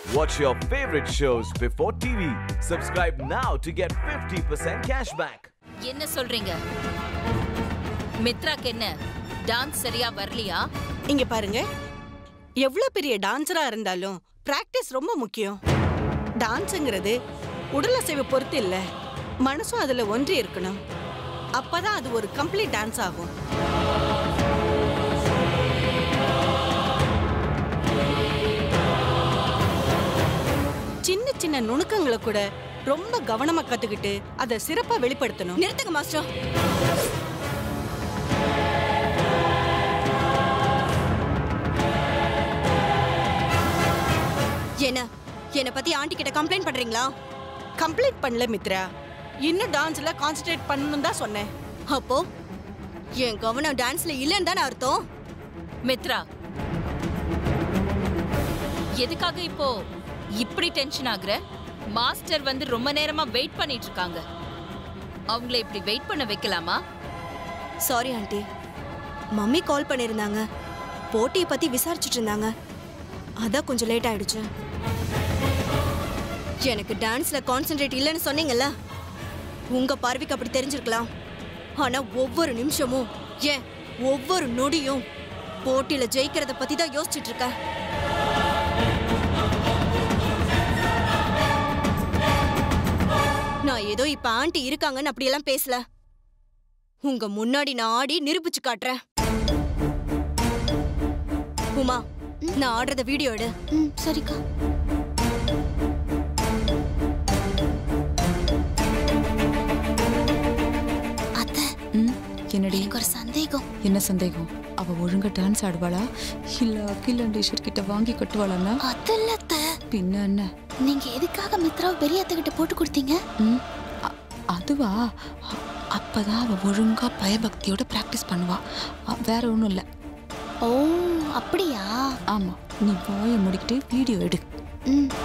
Watch your favorite shows before TV. Subscribe now to get 50% cashback. என்ன சொல்றீங்க மித்ராக்கு என்ன dance சரியா வரலையா இங்க பாருங்க எவ்வளவு பெரிய டான்சரா இருந்தாலும் பிராக்டிஸ் ரொம்ப முக்கியம் டான்ஸுங்கிறது உடல் அசைவை பொறுத்து இல்ல மனசும் அதுல ஒன்றி இருக்கணும் அப்பதான் அது ஒரு கம்ப்ளீட் டான்ஸ் ஆகும் சின்ன சின்ன நுணுக்கங்களை கூட ரொம்ப கவனமா கத்துக்கிட்டு அதை சிறப்பா வெளிப்படுத்தணும் நிறுத்துங்க மாஸ்டர் என்ன என்ன பத்தி ஆண்டி கிட்ட கம்ப்ளைண்ட் பண்றீங்களா கம்ப்ளீட் பண்ணல மித்ரா இன்னும் டான்ஸ்ல கான்சென்ட்ரேட் பண்ணணும் தான் சொன்னேன் அப்போ என் கவனம் டான்ஸ்ல இல்லைன்னு தானே அர்த்தம் மித்ரா எதுக்காக இப்போ இப்படி டென்ஷன் ஆகுற மாஸ்டர் வந்து ரொம்ப நேரமா வெயிட் பண்ணிட்டு இருக்காங்க அவங்கள இப்படி வெயிட் பண்ண வைக்கலாமா சாரி ஆண்டி மம்மி கால் பண்ணியிருந்தாங்க போட்டியை பத்தி விசாரிச்சுட்டு இருந்தாங்க அதான் கொஞ்சம் லேட் ஆயிடுச்சு எனக்கு டான்ஸ்ல கான்சென்ட்ரேட் இல்லைன்னு சொன்னீங்கல்ல உங்க பார்வைக்கு அப்படி தெரிஞ்சிருக்கலாம் ஆனா ஒவ்வொரு நிமிஷமும் ஏன் ஒவ்வொரு நொடியும் போட்டியில ஜெயிக்கிறத பத்தி தான் யோசிச்சுட்டு இருக்கேன் நான் ஏதோ இப்ப ஆண்டி இருக்காங்கன்னு அப்படியெல்லாம் பேசல உங்க முன்னாடி நான் ஆடி நிரூபிச்சு காட்டுறேன் உமா நான் ஆடுறத வீடியோ எடு ம் சரிக்கா அத்தை ம் என்னடி எனக்கு ஒரு சந்தேகம் என்ன சந்தேகம் அவ ஒழுங்கா டான்ஸ் ஆடுவாளா இல்ல அகில் அண்ட் ஈஸ்வர் கிட்ட வாங்கி கட்டுவாளான்னா அது இல்ல அத்தை பின்ன என்ன நீங்க எதுக்காக மித்ராவை பெரிய அத்தை கிட்ட போட்டு கொடுத்தீங்க ம் அ- அதுவா அ- அப்பதான் அவ ஒழுங்கா பயபக்தியோட பிராக்டிஸ் பண்ணுவா அ, வேற ஒண்ணும் இல்ல ஓ அப்படியா ஆமா நீ வாயை முடிக்கிட்டு வீடியோ எடு ம்